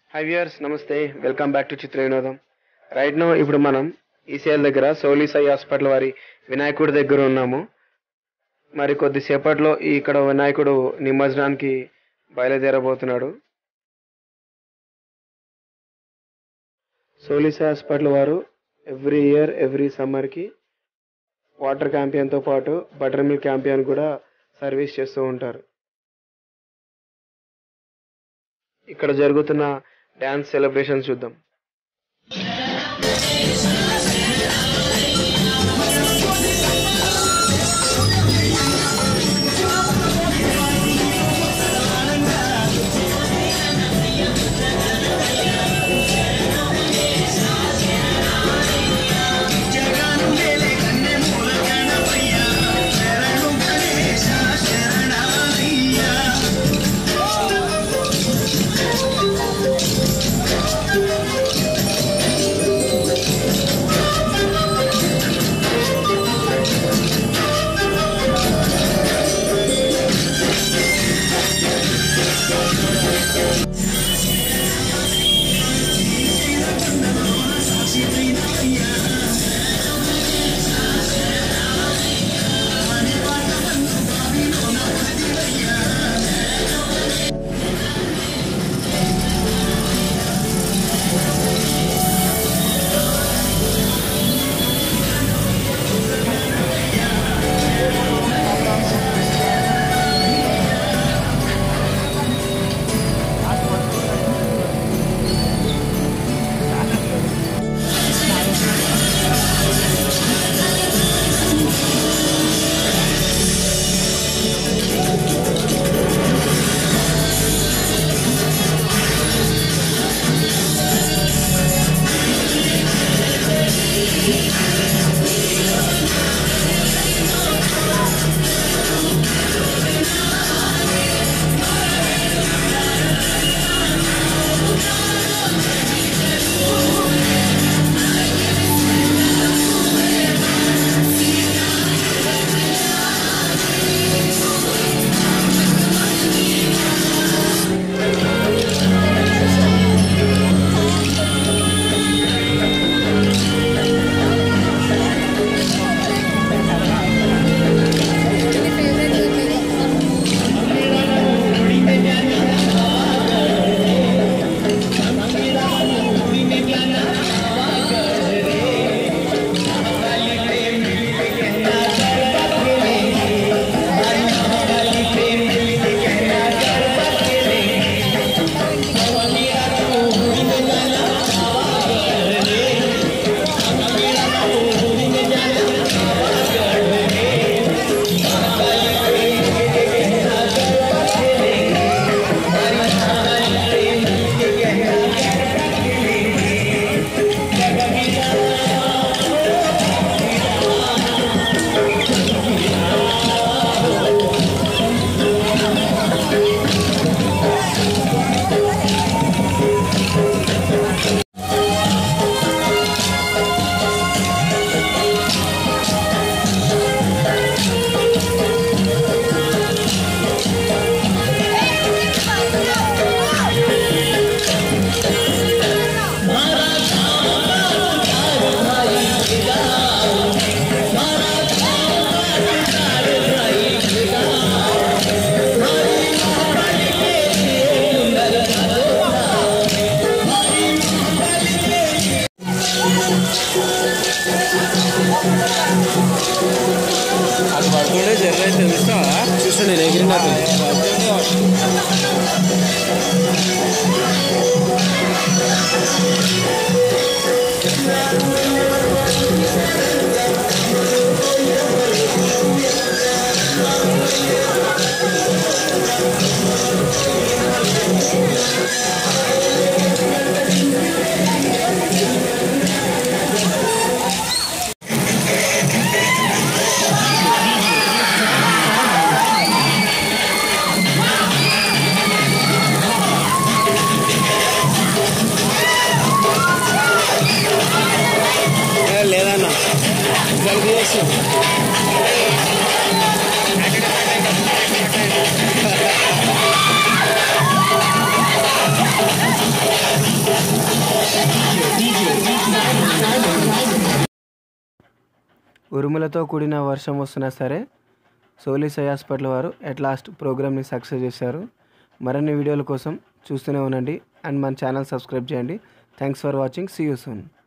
high viewers నమస్తే welcome back to చిత్ర వినోదం రైట్ నో ఇప్పుడు మనం ఈసీఎల్ దగ్గర సోలీ సాయి హాస్పిటల్ వారి వినాయకుడి దగ్గర ఉన్నాము మరి కొద్దిసేపట్లో ఈ ఇక్కడ వినాయకుడు నిమజ్జనానికి బయలుదేరబోతున్నాడు సోలీ సాయి హాస్పిటల్ వారు ఎవ్రీ ఇయర్ ఎవ్రీ సమ్మర్కి వాటర్ క్యాంపియన్తో పాటు బటర్ మిల్క్ క్యాంపియన్ కూడా సర్వీస్ చేస్తూ ఉంటారు ఇక్కడ జరుగుతున్న డ్యాన్స్ సెలబ్రేషన్ చూద్దాం అది పడుతుండే జర్ర అయితే చూస్తావా చూస్తుండే నేను ఎగిరినట్టు లేదన్నా జల్దీ చేసి ఆ ఉరుములతో కూడిన వర్షం వస్తున్నా సరే సోలీ సై హాస్పిటల్ వారు ఎట్ లాస్ట్ ప్రోగ్రామ్ని సక్సెస్ చేశారు మరిన్ని వీడియోల కోసం చూస్తూనే ఉండండి అండ్ మన ఛానల్ సబ్స్క్రైబ్ చేయండి thanks for watching see you soon